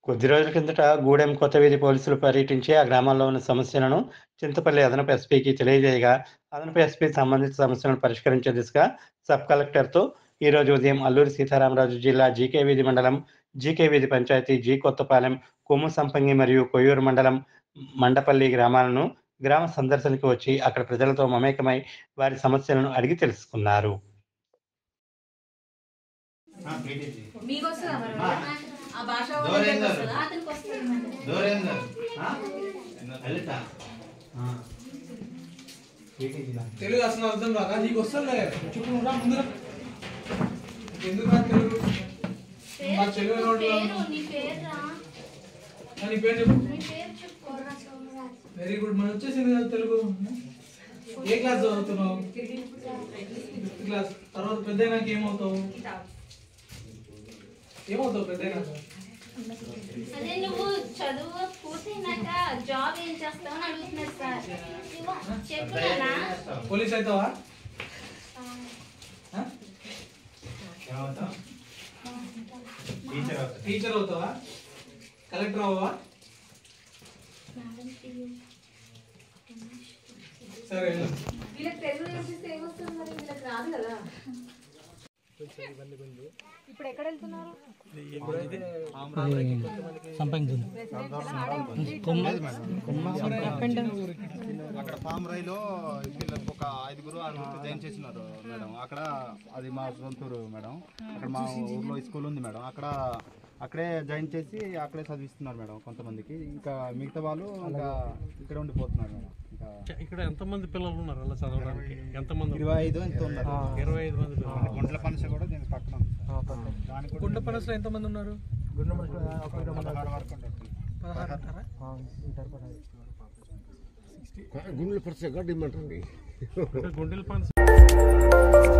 కొద్ది రోజుల కిందట గూడెం కొత్త వీధి పోలీసులు పర్యటించి ఆ గ్రామాల్లో ఉన్న సమస్యలను చింతపల్లి అదనపు ఎస్పీకి తెలియజేయగా అదనపు ఎస్పీ సంబంధిత సమస్యలను పరిష్కరించే దిశగా సబ్ కలెక్టర్తో ఈ రోజు ఉదయం అల్లూరి సీతారామరాజు జిల్లా జీకే వీధి మండలం జీకే వీధి పంచాయతీ జీ కొత్తపాలెం కొమ్ము సంపంగి మరియు కొయ్యూరు మండలం మండపల్లి గ్రామాలను గ్రామ సందర్శనకు వచ్చి అక్కడ ప్రజలతో మమేకమై వారి సమస్యలను అడిగి తెలుసుకున్నారు మీకు వస్తుందా మరి ఆ. ఆ భాష దూరం వాళ్ళకి జరు. వస్తుందా? అతనికి వస్తుంది దూరేందర్ లలిత తెలుగు అసలు అర్థం రాదా నీకు వస్తుందిలే చెప్పు నువ్వు రా ముందురా ఎందుకు రా తెలుగు మా తెలుగు పేరు నోట్లో పేరు నీ పేరు రా నీ పేరు చెప్పు నీ పేరు చెప్పు వెరీ గుడ్ మన వచ్చేసింది కదా తెలుగు ఏ క్లాస్ చదువుతున్నావు ఫిఫ్త్ క్లాస్ తర్వాత పెద్ద అయినాక ఏమవుతావు ఏమవుతావు పెద్ద అయినాక అదే నువ్వు చదువు పూర్తయినాక జాబ్ ఏం చేస్తావు అని అడుగుతున్నారు సార్ ఇవ్వ, చెప్పు నాన్నా. పోలీస్ అవుతావా ఆ? ఏమవుతావు టీచర్ అవుతావు టీచర్ అవుతావా కలెక్టర్ అవ్వవా సరే వెళ్ళు. వీళ్ళకి తెలుగు నేర్పిస్తే ఏమొస్తుంది మరి వీళ్ళకి రాదు కదా ఇప్పుడు ఎక్కడ వెళ్తున్నారు అక్కడ పామ్ రైలో వీళ్ళకి ఒక ఐదుగురు ఆరుగురు జాయిన్ చేసినారు మేడం అక్కడ అది మా సొంతూరు మేడం అక్కడ మా ఊర్లో స్కూల్ ఉంది మేడం అక్కడ అక్కడే జాయిన్ చేసి అక్కడే చదివిస్తున్నారు మేడం కొంతమందికి ఇంకా మిగతా వాళ్ళు ఇంకా ఇక్కడే ఉండిపోతున్నారు మేడం ఇంకా ఇక్కడ ఎంతమంది పిల్లలు ఉన్నారు అలా చదవడానికి ఎంతమంది ఇరవై ఐదు ఎంత ఉన్నారు ఇరవై ఐదు మంది పిల్లలు గుంట్ల పనస కూడా దీనికి పక్కన ఉంది సార్. దానికి కూడా గుండె పనసలో ఎంతమంది ఉన్నారు పదహారు వరకు ఉంటారు. పదహారు అంటారా గుండెలు పరిచయం గడ్డి ఇమ్మంటుంది అంటే గుండెల పని